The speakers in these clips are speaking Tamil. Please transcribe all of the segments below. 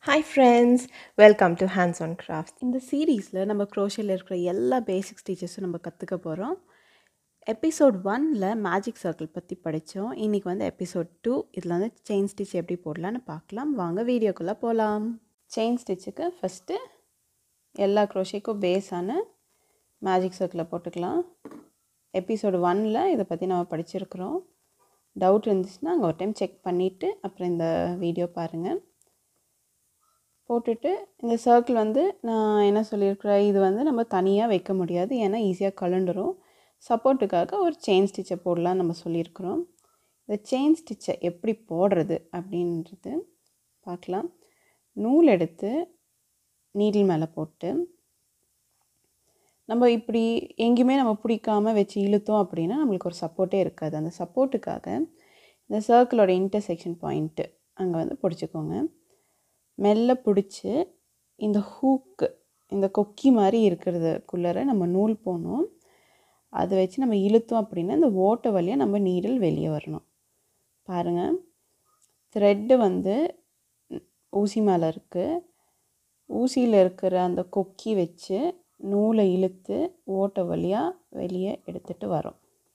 hi friends welcome to hands on craft இந்த சீரீஸில் நம்ம க்ரோஷியில் இருக்கிற எல்லா பேசிக்ஸ் டீச்சர்ஸும் நம்ம கற்றுக்க போகிறோம் எபிசோட் ஒனில் மேஜிக் சர்க்கிள் பற்றி படித்தோம் இன்றைக்கி வந்து எபிசோட் டூ இதில் வந்து செயின் ஸ்டிச் எப்படி போடலான்னு பார்க்கலாம் வாங்க வீடியோக்குள்ளே போகலாம் செயின் ஸ்டிச்சுக்கு ஃபஸ்ட்டு எல்லா க்ரோஷேக்கும் பேஸான மேஜிக் சர்க்கிளை போட்டுக்கலாம் எபிசோடு ஒனில் இதை பற்றி நம்ம படிச்சிருக்கிறோம் டவுட் இருந்துச்சுன்னா அங்கே ஒரு டைம் செக் பண்ணிவிட்டு அப்புறம் இந்த வீடியோ பாருங்கள் போட்டுட்டு இந்த சர்க்கிள் வந்து நான் என்ன சொல்லியிருக்கிறேன் இது வந்து நம்ம தனியாக வைக்க முடியாது ஏன்னா ஈஸியாக கலண்டுரும் சப்போர்ட்டுக்காக ஒரு செயின் ஸ்டிச்சை போடலாம் நம்ம சொல்லியிருக்கிறோம் இந்த செயின் ஸ்டிச்சை எப்படி போடுறது அப்படின்றது பார்க்கலாம் நூல் எடுத்து நீடில் மேலே போட்டு நம்ம இப்படி எங்கேயுமே நம்ம பிடிக்காம வச்சு இழுத்தோம் அப்படின்னா நம்மளுக்கு ஒரு சப்போர்ட்டே இருக்காது அந்த சப்போர்ட்டுக்காக இந்த சர்க்கிளோட இன்டர்செக்ஷன் பாயிண்ட்டு அங்கே வந்து பிடிச்சிக்கோங்க மெல்ல பிடிச்சி இந்த ஹூக்கு இந்த கொக்கி மாதிரி இருக்கிறதுக்குள்ளே நம்ம நூல் போகணும் அதை வச்சு நம்ம இழுத்தோம் அப்படின்னா இந்த ஓட்டை வழியாக நம்ம நீடில் வெளியே வரணும் பாருங்கள் த்ரெட்டு வந்து ஊசி மேலே இருக்குது ஊசியில் இருக்கிற அந்த கொக்கி வச்சு நூலை இழுத்து ஓட்டை வழியாக வெளியே எடுத்துகிட்டு வரோம்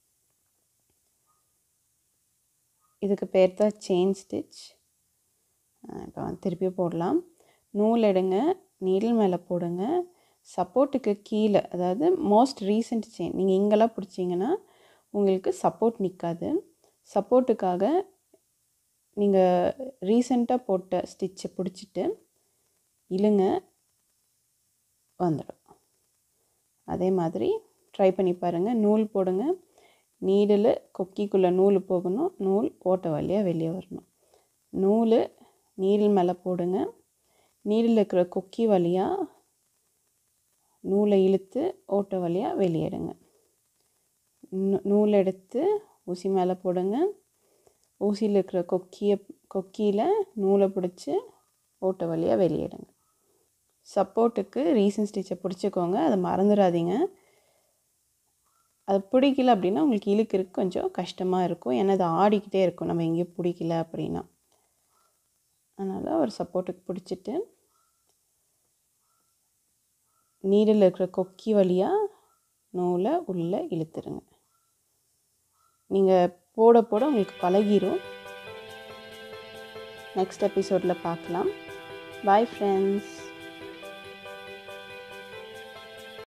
இதுக்கு பேர் தான் செயின் ஸ்டிச் இப்போ வந்து திருப்பி போடலாம் நூல் எடுங்க நீடில் மேலே போடுங்க சப்போர்ட்டுக்கு கீழே அதாவது மோஸ்ட் ரீசெண்ட் செயின் நீங்கள் இங்கெல்லாம் பிடிச்சிங்கன்னா உங்களுக்கு சப்போர்ட் நிற்காது சப்போர்ட்டுக்காக நீங்கள் ரீசெண்டாக போட்ட ஸ்டிச்சை பிடிச்சிட்டு இழுங்க வந்துடும் அதே மாதிரி ட்ரை பண்ணி பாருங்கள் நூல் போடுங்க நீடில் கொக்கிக்குள்ளே நூல் போகணும் நூல் ஓட்ட வழியாக வெளியே வரணும் நூல் நீடில் மேலே போடுங்க நீடில் இருக்கிற கொக்கி வழியாக நூலை இழுத்து ஓட்ட வழியாக வெளியிடுங்க நூல் எடுத்து ஊசி மேலே போடுங்க ஊசியில் இருக்கிற கொக்கியை கொக்கியில் நூலை பிடிச்சி ஓட்ட வழியாக வெளியிடுங்க சப்போர்ட்டுக்கு ரீசன் ஸ்டிச்சை பிடிச்சிக்கோங்க அதை மறந்துடாதீங்க அது பிடிக்கல அப்படின்னா உங்களுக்கு இழுக்கிறதுக்கு கொஞ்சம் கஷ்டமாக இருக்கும் ஏன்னா அது ஆடிக்கிட்டே இருக்கும் நம்ம எங்கேயும் பிடிக்கல அப்படின்னா அதனால் ஒரு சப்போர்ட்டுக்கு பிடிச்சிட்டு நீரில் இருக்கிற கொக்கி வழியாக நூலை உள்ளே இழுத்துருங்க நீங்கள் போட போட உங்களுக்கு பழகிரும் நெக்ஸ்ட் எபிசோடில் பார்க்கலாம் பாய் ஃப்ரெண்ட்ஸ்